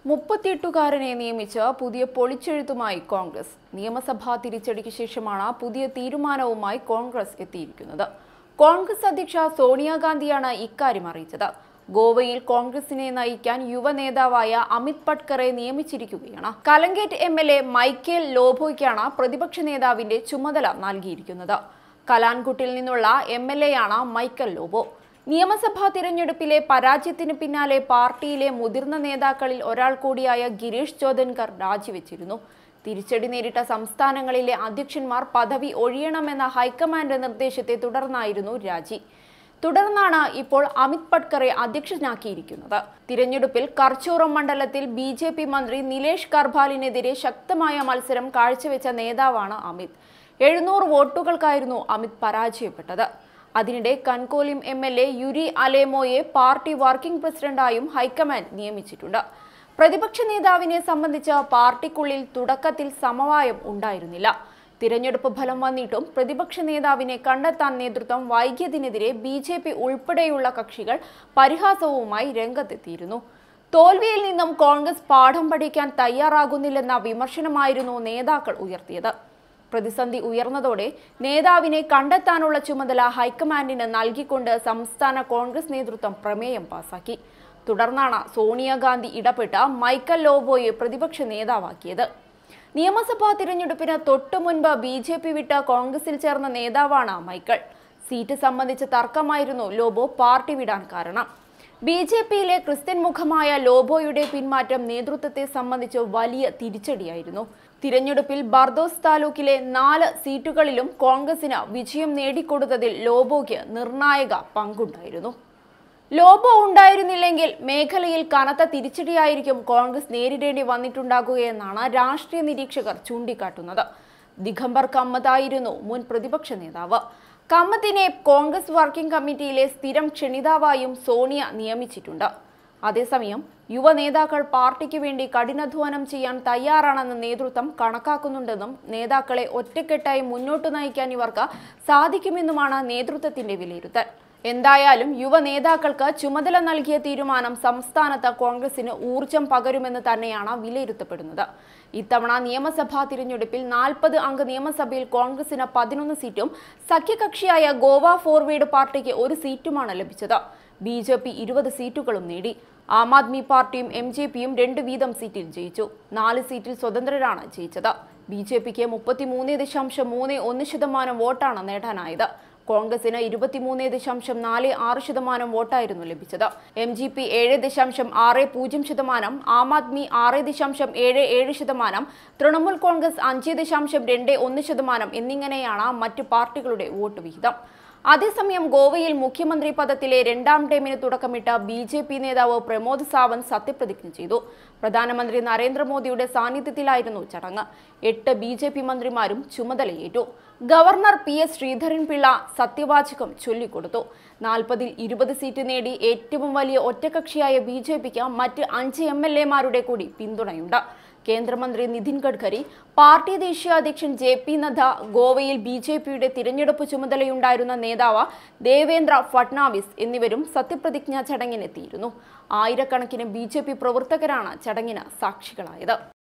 മുപ്പത്തിയെട്ടുകാരനെ നിയമിച്ച് പുതിയ പൊളിച്ചെഴുത്തുമായി കോൺഗ്രസ് നിയമസഭാ തിരിച്ചടിക്ക് ശേഷമാണ് പുതിയ തീരുമാനവുമായി കോൺഗ്രസ് എത്തിയിരിക്കുന്നത് കോൺഗ്രസ് അധ്യക്ഷ സോണിയാഗാന്ധിയാണ് ഇക്കാര്യം അറിയിച്ചത് ഗോവയിൽ കോൺഗ്രസിനെ നയിക്കാൻ യുവ നേതാവായ അമിത് പട്കറെ നിയമിച്ചിരിക്കുകയാണ് Calangute M L A Michael ലോബോയ്ക്കാണ് പ്രതിപക്ഷ നേതാവിന്റെ ചുമതല നൽകിയിരിക്കുന്നത് കലാൻകുട്ടിൽ നിന്നുള്ള എം എൽ എയാണ് മൈക്കൽ ലോബോ നിയമസഭാ തിരഞ്ഞെടുപ്പിലെ പരാജയത്തിന് പിന്നാലെ പാർട്ടിയിലെ മുതിർന്ന നേതാക്കളിൽ ഒരാൾ കൂടിയായ ഗിരീഷ് ചോദൻകർ രാജിവെച്ചിരുന്നു തിരിച്ചടി നേരിട്ട സംസ്ഥാനങ്ങളിലെ അധ്യക്ഷന്മാർ പദവി ഒഴിയണമെന്ന ഹൈക്കമാൻഡ് നിർദ്ദേശത്തെ തുടർന്നായിരുന്നു രാജി തുടർന്നാണ് ഇപ്പോൾ അമിത് പട്കറെ അധ്യക്ഷനാക്കിയിരിക്കുന്നത് തിരഞ്ഞെടുപ്പിൽ കർച്ചൂറം മണ്ഡലത്തിൽ ബി ജെ പി മന്ത്രി നിലേഷ് കർഭാലിനെതിരെ ശക്തമായ മത്സരം കാഴ്ചവെച്ച നേതാവാണ് അമിത് എഴുന്നൂറ് വോട്ടുകൾക്കായിരുന്നു അമിത് പരാജയപ്പെട്ടത് അതിനിടെ Cuncolim M L A Yuri അലേമോയെ പാർട്ടി വർക്കിംഗ് പ്രസിഡന്റായും ഹൈക്കമാൻഡ് നിയമിച്ചിട്ടുണ്ട് പ്രതിപക്ഷ നേതാവിനെ സംബന്ധിച്ച് പാർട്ടിക്കുള്ളിൽ തുടക്കത്തിൽ സമവായം ഉണ്ടായിരുന്നില്ല തിരഞ്ഞെടുപ്പ് ഫലം വന്നിട്ടും പ്രതിപക്ഷ നേതാവിനെ കണ്ടെത്താൻ നേതൃത്വം വൈകിയതിനെതിരെ ബി ജെ പി ഉൾപ്പെടെയുള്ള കക്ഷികൾ പരിഹാസവുമായി രംഗത്തെത്തിയിരുന്നു തോൽവിയിൽ നിന്നും കോൺഗ്രസ് പാഠം പഠിക്കാൻ തയ്യാറാകുന്നില്ലെന്ന വിമർശനമായിരുന്നു നേതാക്കൾ ഉയർത്തിയത് പ്രതിസന്ധി ഉയർന്നതോടെ നേതാവിനെ കണ്ടെത്താനുള്ള ചുമതല ഹൈക്കമാൻഡിന് നൽകിക്കൊണ്ട് സംസ്ഥാന കോൺഗ്രസ് നേതൃത്വം പ്രമേയം പാസാക്കി തുടർന്നാണ് സോണിയാഗാന്ധി ഇടപെട്ട മൈക്കൽ ലോബോയെ പ്രതിപക്ഷ നേതാവാക്കിയത് നിയമസഭാ തിരഞ്ഞെടുപ്പിന് തൊട്ടു മുൻപ് ബി ജെ പി വിട്ട കോൺഗ്രസിൽ ചേർന്ന നേതാവാണ് മൈക്കൽ സീറ്റ് സംബന്ധിച്ച തർക്കമായിരുന്നു ലോബോ പാർട്ടി വിടാൻ കാരണം ബി ജെ പിയിലെ ക്രിസ്ത്യൻ മുഖമായ ലോബോയുടെ പിന്മാറ്റം നേതൃത്വത്തെ സംബന്ധിച്ച് വലിയ തിരിച്ചടിയായിരുന്നു തിരഞ്ഞെടുപ്പിൽ ബർദോസ് താലൂക്കിലെ നാല് സീറ്റുകളിലും കോൺഗ്രസിന് വിജയം നേടിക്കൊടുത്തതിൽ ലോബോയ്ക്ക് നിർണായക പങ്കുണ്ടായിരുന്നു ലോബോ ഉണ്ടായിരുന്നില്ലെങ്കിൽ മേഖലയിൽ കനത്ത തിരിച്ചടിയായിരിക്കും കോൺഗ്രസ് നേരിടേണ്ടി വന്നിട്ടുണ്ടാകുകയെന്നാണ് രാഷ്ട്രീയ നിരീക്ഷകർ ചൂണ്ടിക്കാട്ടുന്നത് ദിഗംബർ കമ്മത്തായിരുന്നു മുൻ പ്രതിപക്ഷ നേതാവ് കമ്മത്തിനെ കോൺഗ്രസ് വർക്കിംഗ് കമ്മിറ്റിയിലെ സ്ഥിരം ക്ഷണിതാവായും സോണിയ നിയമിച്ചിട്ടുണ്ട് അതേസമയം യുവ നേതാക്കൾ പാർട്ടിക്ക് വേണ്ടി കഠിനാധ്വാനം ചെയ്യാൻ തയ്യാറാണെന്ന് നേതൃത്വം കണക്കാക്കുന്നുണ്ടെന്നും നേതാക്കളെ ഒറ്റക്കെട്ടായി മുന്നോട്ട് നയിക്കാൻ ഇവർക്ക് സാധിക്കുമെന്നുമാണ് നേതൃത്വത്തിന്റെ വിലയിരുത്തൽ എന്തായാലും യുവ നേതാക്കൾക്ക് ചുമതല നൽകിയ തീരുമാനം സംസ്ഥാനത്ത് കോൺഗ്രസിന് ഊർജം പകരുമെന്ന് തന്നെയാണ് വിലയിരുത്തപ്പെടുന്നത് ഇത്തവണ നിയമസഭാ തിരഞ്ഞെടുപ്പിൽ നാൽപ്പത് അംഗ നിയമസഭയിൽ കോൺഗ്രസിന് പതിനൊന്ന് സീറ്റും സഖ്യകക്ഷിയായ ഗോവ ഫോർവേഡ് പാർട്ടിക്ക് ഒരു സീറ്റുമാണ് ലഭിച്ചത് ബി ജെ പി ഇരുപത് സീറ്റുകളും നേടി ആം ആദ്മി പാർട്ടിയും എം ജെ പിയും രണ്ട് വീതം സീറ്റിൽ ജയിച്ചു നാല് സീറ്റിൽ സ്വതന്ത്രരാണ് ജയിച്ചത് ബി ജെ പിക്ക് മുപ്പത്തിമൂന്ന് ദശാംശം മൂന്ന് ഒന്ന് ശതമാനം വോട്ടാണ് നേടാനായത് കോൺഗ്രസിന് ഇരുപത്തിമൂന്ന് ദശാംശം നാല് ആറ് ശതമാനം വോട്ടായിരുന്നു ലഭിച്ചത് എം ജി പി ഏഴ് ദശാംശം ആറ് പൂജ്യം ശതമാനം ആം ആദ്മി ആറ് ദശാംശം ഏഴ് ഏഴ് ശതമാനം തൃണമൂൽ കോൺഗ്രസ് അഞ്ച് ദശാംശം രണ്ട് ഒന്ന് ശതമാനം എന്നിങ്ങനെയാണ് മറ്റു പാർട്ടികളുടെ വോട്ട് വിഹിതം അതേസമയം ഗോവയിൽ മുഖ്യമന്ത്രി പദത്തിലെ രണ്ടാം ടേമിന് തുടക്കമിട്ട ബി ജെ പി നേതാവ് പ്രമോദ് സാവന്ത് സത്യപ്രതിജ്ഞ ചെയ്തു പ്രധാനമന്ത്രി നരേന്ദ്രമോദിയുടെ സാന്നിധ്യത്തിലായിരുന്നു ചടങ്ങ് എട്ട് ബി ജെ പി മന്ത്രിമാരും ചുമതലയേറ്റു ഗവർണർ പി എസ് ശ്രീധരൻപിള്ള സത്യവാചകം ചൊല്ലിക്കൊടുത്തു നാൽപ്പതിൽ ഇരുപത് സീറ്റ് നേടി ഏറ്റവും വലിയ ഒറ്റകക്ഷിയായ ബി ജെ പിക്ക് മറ്റ് അഞ്ച് എം എൽ എമാരുടെ കൂടി പിന്തുണയുണ്ട് കേന്ദ്രമന്ത്രി നിതിൻ ഗഡ്കരി പാർട്ടി ദേശീയ അധ്യക്ഷൻ ജെ പി നദ്ദ ഗോവയിൽ ബി ജെ പിയുടെ തിരഞ്ഞെടുപ്പ് ചുമതലയുണ്ടായിരുന്ന നേതാവ് ദേവേന്ദ്ര ഫട്നാവിസ് എന്നിവരും സത്യപ്രതിജ്ഞാ ചടങ്ങിനെത്തിയിരുന്നു ആയിരക്കണക്കിന് ബി പ്രവർത്തകരാണ് ചടങ്ങിന് സാക്ഷികളായത്